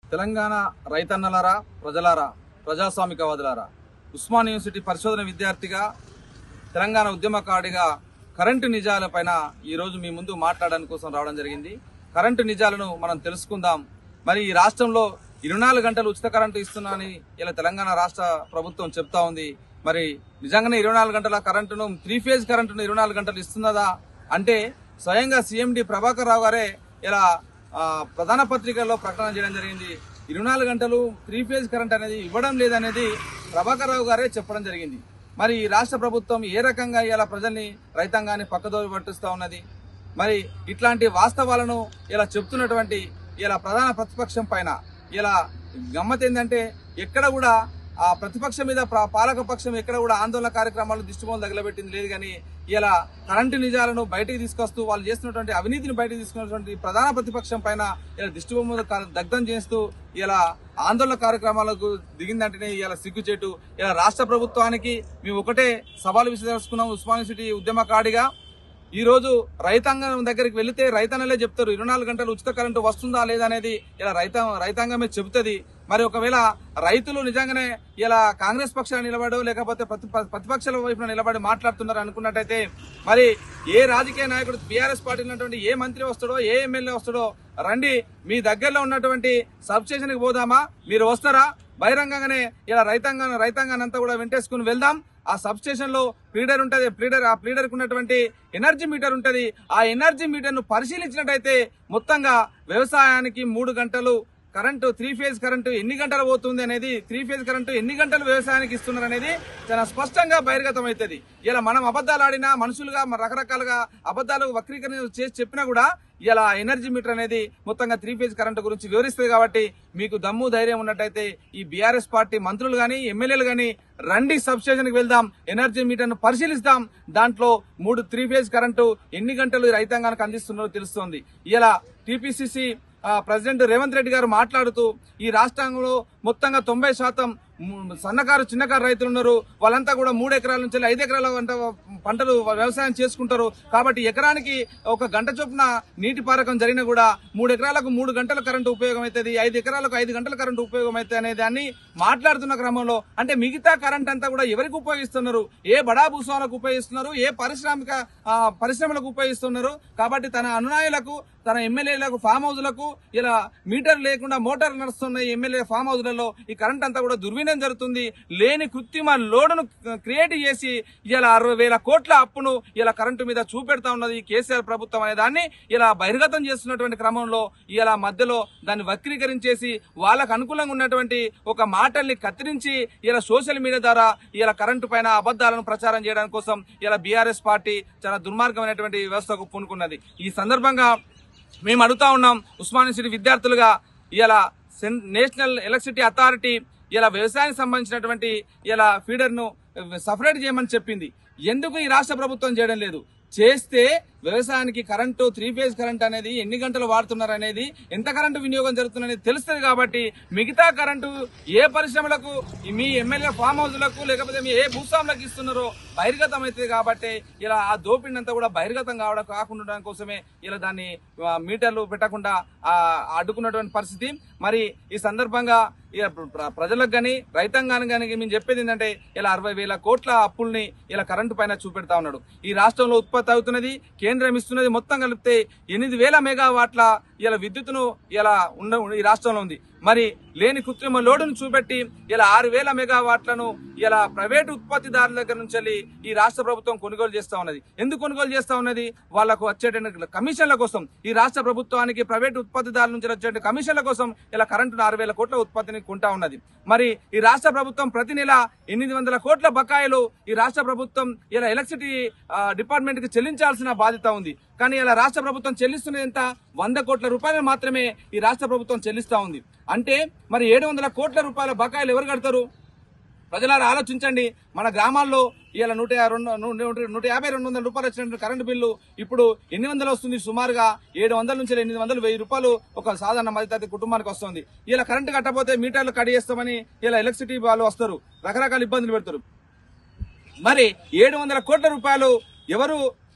తెలంగాణ రైతన్నలారా ప్రజలారా ప్రజాస్వామికవాదులారా ఉస్మాన్ యూనివర్సిటీ పరిశోధన విద్యార్థిగా తెలంగాణ ఉద్యమకారుడిగా కరెంటు నిజాలపైన ఈరోజు మీ ముందు మాట్లాడడానికి కోసం రావడం జరిగింది కరెంటు నిజాలను మనం తెలుసుకుందాం మరి ఈ రాష్ట్రంలో ఇరవై నాలుగు గంటలు ఉచిత కరెంటు ఇస్తున్నానని ఇలా తెలంగాణ రాష్ట్ర ప్రభుత్వం చెప్తా ఉంది మరి నిజంగానే ఇరవై నాలుగు గంటల కరెంటును త్రీ ఫేజ్ కరెంటును ఇరవై నాలుగు గంటలు ఇస్తున్నదా అంటే స్వయంగా సీఎండి ప్రభాకర్ రావు గారే ఇలా ఆ, ప్రధాన పత్రికల్లో ప్రకటన చేయడం జరిగింది ఇరవై నాలుగు గంటలు త్రీ ఫేజ్ కరెంట్ అనేది ఇవ్వడం లేదనేది ప్రభాకర్ రావు గారే చెప్పడం జరిగింది మరి ఈ రాష్ట్ర ప్రభుత్వం ఏ రకంగా ఇలా ప్రజల్ని రైతాంగాన్ని పక్కదోవి పట్టిస్తూ ఉన్నది మరి ఇట్లాంటి వాస్తవాలను ఇలా చెప్తున్నటువంటి ఇలా ప్రధాన ప్రతిపక్షం పైన ఇలా గమ్మత్ ఏంటంటే ఎక్కడ కూడా ఆ ప్రతిపక్షం మీద ప్ర- పాలక పక్షం ఎక్కడ కూడా ఆందోళన కార్యక్రమాలు దిష్టిబోలు తగలబెట్టింది లేదు కానీ ఇలా కరెంటు నిజాలను బయటికి తీసుకొస్తూ వాళ్ళు చేస్తున్నటువంటి అవినీతిని బయటకు తీసుకున్నటువంటి ప్రధాన ప్రతిపక్షం పైన ఇలా దిష్టిబొమ్మలు క- దగ్ధం చేస్తూ ఇలా ఆందోళన కార్యక్రమాలకు దిగిందంటేనే ఇలా సిగ్గుచేటు ఇలా రాష్ట్ర ప్రభుత్వానికి మేము ఒకటే సవాలు విసిరేసుకున్నాం ఉస్మాన్ యూనివర్సిటీ ఉద్యమకాడిగా ఈ రోజు రైతాంగం దగ్గరికి వెళితే రైతన్నలే చెప్తారు ఇరవై నాలుగు గంటలు ఉచిత కరెంటు వస్తుందా లేదా అనేది ఇలా రైతా రైతాంగమే చెబుతుంది మరి ఒకవేళ రైతులు నిజంగానే ఇలా కాంగ్రెస్ పక్షాన నిలబడో లేకపోతే ప్రతి ప్రతిపక్షాల వైపున నిలబడి మాట్లాడుతున్నారు అనుకున్నట్టయితే మరి ఏ రాజకీయ నాయకుడు బీఆర్ఎస్ పార్టీ ఉన్నటువంటి ఏ మంత్రి వస్తాడో ఏ ఎమ్మెల్యే వస్తాడో రండి మీ దగ్గరలో ఉన్నటువంటి సబ్ స్టేషన్కి పోదామా మీరు వస్తారా బహిరంగంగానే ఇలా రైతాంగం రైతాంగాన్ని అంతా కూడా వెంటేసుకుని వెళ్దాం ఆ సబ్ స్టేషన్ లో ప్లీడర్ ఉంటది ప్లీడర్ ఆ ప్లీడర్ కు ఉన్నటువంటి ఎనర్జీ మీటర్ ఉంటది ఆ ఎనర్జీ మీటర్ ను పరిశీలించినట్టయితే మొత్తంగా వ్యవసాయానికి మూడు గంటలు కరెంటు త్రీ ఫేజ్ కరెంటు ఎన్ని గంటలు పోతుంది అనేది త్రీ ఫేజ్ కరెంటు ఎన్ని గంటలు వ్యవసాయానికి ఇస్తున్నారు అనేది చాలా స్పష్టంగా బహిర్గతం అవుతుంది ఇలా మనం అబద్ధాలు ఆడినా మనుషులుగా మన రకరకాలుగా అబద్ధాలు వక్రీకరణ చేసి చెప్పినా కూడా ఇలా ఎనర్జీ మీటర్ అనేది మొత్తంగా త్రీ ఫేజ్ కరెంటు గురించి వివరిస్తుంది కాబట్టి మీకు దమ్ము ధైర్యం ఉన్నట్టయితే ఈ బీఆర్ఎస్ పార్టీ మంత్రులు గాని ఎమ్మెల్యేలు గాని రండి సబ్ స్టేషన్ కి వెళ్దాం ఎనర్జీ మీటర్ ను పరిశీలిస్తాం దాంట్లో మూడు త్రీ ఫేజ్ కరెంటు ఎన్ని గంటలు ఈ రైతాంగానికి అందిస్తున్నారో తెలుస్తోంది ఇలా టీపీసీసీ ప్రెసిడెంట్ రేవంత్ రెడ్డి గారు మాట్లాడుతూ ఈ రాష్ట్రంలో మొత్తంగా తొంభై శాతం ము- సన్నకారు చిన్నకారు రైతులు ఉన్నారు వాళ్ళంతా కూడా మూడు ఎకరాల నుంచి ఐదు ఎకరాల వంట పంటలు వ్యవసాయం చేసుకుంటారు కాబట్టి ఎకరానికి ఒక గంట చొప్పున నీటి పారకం జరిగినా కూడా మూడు ఎకరాలకు మూడు గంటల కరెంటు ఉపయోగం అవుతుంది ఐదు ఎకరాలకు ఐదు గంటల కరెంటు ఉపయోగం అవుతుంది అనే దాన్ని మాట్లాడుతున్న క్రమంలో అంటే మిగతా కరెంట్ అంతా కూడా ఎవరికి ఉపయోగిస్తున్నారు ఏ బడా భూస్వాలకు ఉపయోగిస్తున్నారు ఏ పారిశ్రామిక ఆ, పరిశ్రమలకు ఉపయోగిస్తున్నారు కాబట్టి తన అనునాయులకు తన ఎమ్మెల్యేలకు ఫామ్ హౌస్లకు ఇలా మీటర్ లేకుండా మోటార్ నడుస్తున్న ఎమ్మెల్యే ఫామ్ హౌస్లలో ఈ కరెంట్ అంతా కూడా దుర్వినియోగం జరుగుతుంది లేని కృత్రిమ లోడును క్రియేట్ చేసి ఇలా అరవై వేల కోట్ల అప్పును ఇలా కరెంటు మీద చూపెడతా ఉన్నది ఈ కేసీఆర్ ప్రభుత్వం అనే దాన్ని ఇలా బహిర్గతం చేస్తున్నటువంటి క్రమంలో ఇలా మధ్యలో దాన్ని వక్రీకరించేసి వాళ్ళకు అనుకూలంగా ఉన్నటువంటి ఒక మాటల్ని కత్తిరించి ఇలా సోషల్ మీడియా ద్వారా ఇలా కరెంటు పైన అబద్ధాలను ప్రచారం చేయడానికి కోసం ఇలా బీఆర్ఎస్ పార్టీ చాలా దుర్మార్గమైనటువంటి వ్యవస్థకు పూనుకున్నది ఈ సందర్భంగా మేము అడుగుతా ఉన్నాం ఉస్మాన్ యూనివర్సిటీ విద్యార్థులుగా ఇలా సెన్- నేషనల్ ఎలక్ట్రిసిటీ అథారిటీ ఇలా వ్యవసాయానికి సంబంధించినటువంటి ఇలా ఫీడర్ ను సపరేట్ చేయమని చెప్పింది ఎందుకు ఈ రాష్ట్ర ప్రభుత్వం చేయడం లేదు చేస్తే వ్యవసాయానికి కరెంటు త్రీ ఫేజ్ కరెంట్ అనేది ఎన్ని గంటలు వాడుతున్నారు అనేది ఎంత కరెంటు వినియోగం జరుగుతుందనేది తెలుస్తుంది కాబట్టి మిగతా కరెంటు ఏ పరిశ్రమలకు మీ ఎమ్మెల్యే ఫామ్ హౌస్లకు లేకపోతే మీ ఏ భూస్వాములకు ఇస్తున్నారో బహిర్గతం అవుతుంది కాబట్టి ఇలా ఆ దోపిడిని అంతా కూడా బహిర్గతం కావడం కాకుండా ఉండడం కోసమే ఇలా దాన్ని ఆ, మీటర్లు పెట్టకుండా ఆ, అడ్డుకున్నటువంటి పరిస్థితి మరి ఈ సందర్భంగా ఇక ప్ర- ప్రజలకు కానీ రైతాంగానికి కానీ మేము చెప్పేది ఏంటంటే ఇలా అరవై వేల కోట్ల అప్పుల్ని ఇలా కరెంటు పైన చూపెడతా ఉన్నాడు ఈ రాష్ట్రంలో ఉత్పత్తి అవుతున్నది కేంద్రం ఇస్తున్నది మొత్తం కలిపితే ఎనిమిది వేల మెగావాట్ల ఇలా విద్యుత్తును ఇలా ఉండ ఈ రాష్ట్రంలో ఉంది మరి లేని కృత్రిమ లోడును చూపెట్టి ఇలా ఆరు వేల మెగావాట్లను ఇలా ప్రైవేటు ఉత్పత్తిదారుల దగ్గర నుంచి వెళ్ళి ఈ రాష్ట్ర ప్రభుత్వం కొనుగోలు చేస్తా ఉన్నది ఎందుకు కొనుగోలు చేస్తా ఉన్నది వాళ్ళకు వచ్చేటువంటి కమిషన్ల కోసం ఈ రాష్ట్ర ప్రభుత్వానికి ప్రైవేటు ఉత్పత్తిదారుల నుంచి వచ్చే కమిషన్ల కోసం ఇలా కరెంటును ఆరు వేల కోట్ల ఉత్పత్తిని కొంటా ఉన్నది మరి ఈ రాష్ట్ర ప్రభుత్వం ప్రతి నెల ఎనిమిది వందల కోట్ల బకాయిలు ఈ రాష్ట్ర ప్రభుత్వం ఇలా ఎలక్ట్రిసిటీ డిపార్ట్మెంట్ కి చెల్లించాల్సిన బాధ్యత ఉంది కానీ ఇలా రాష్ట్ర ప్రభుత్వం చెల్లిస్తున్నది ఎంత వంద కోట్ల రూపాయలు మాత్రమే ఈ రాష్ట్ర ప్రభుత్వం చెల్లిస్తా ఉంది అంటే మరి ఏడు వందల కోట్ల రూపాయల బకాయిలు ఎవరు కడతారు ప్రజలారా ఆలోచించండి మన గ్రామాల్లో ఇలా నూట రెండు నూ- నూట- నూట యాభై రెండు వందల రూపాయలు వచ్చినటువంటి కరెంటు బిల్లు ఇప్పుడు ఎన్ని వందలు వస్తుంది సుమారుగా ఏడు వందల నుంచి ఎనిమిది వందలు వెయ్యి రూపాయలు ఒక సాధారణ మధ్యతరగతి కుటుంబానికి వస్తుంది ఇలా కరెంటు కట్టకపోతే మీటర్లు కట్ చేస్తామని ఇలా ఎలక్ట్రిసిటీ వాళ్ళు వస్తారు రకరకాల ఇబ్బందులు పెడతారు మరి ఏడు వందల కోట్ల రూపాయలు ఎవరు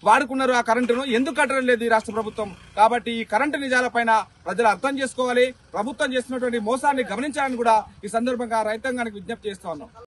వాడుకున్నారు ఆ కరెంటును ఎందుకు కట్టడం లేదు ఈ రాష్ట్ర ప్రభుత్వం కాబట్టి ఈ కరెంటు నిజాలపైన ప్రజలు అర్థం చేసుకోవాలి ప్రభుత్వం చేస్తున్నటువంటి మోసాన్ని గమనించాలని కూడా ఈ సందర్భంగా రైతాంగానికి విజ్ఞప్తి చేస్తా ఉన్నాం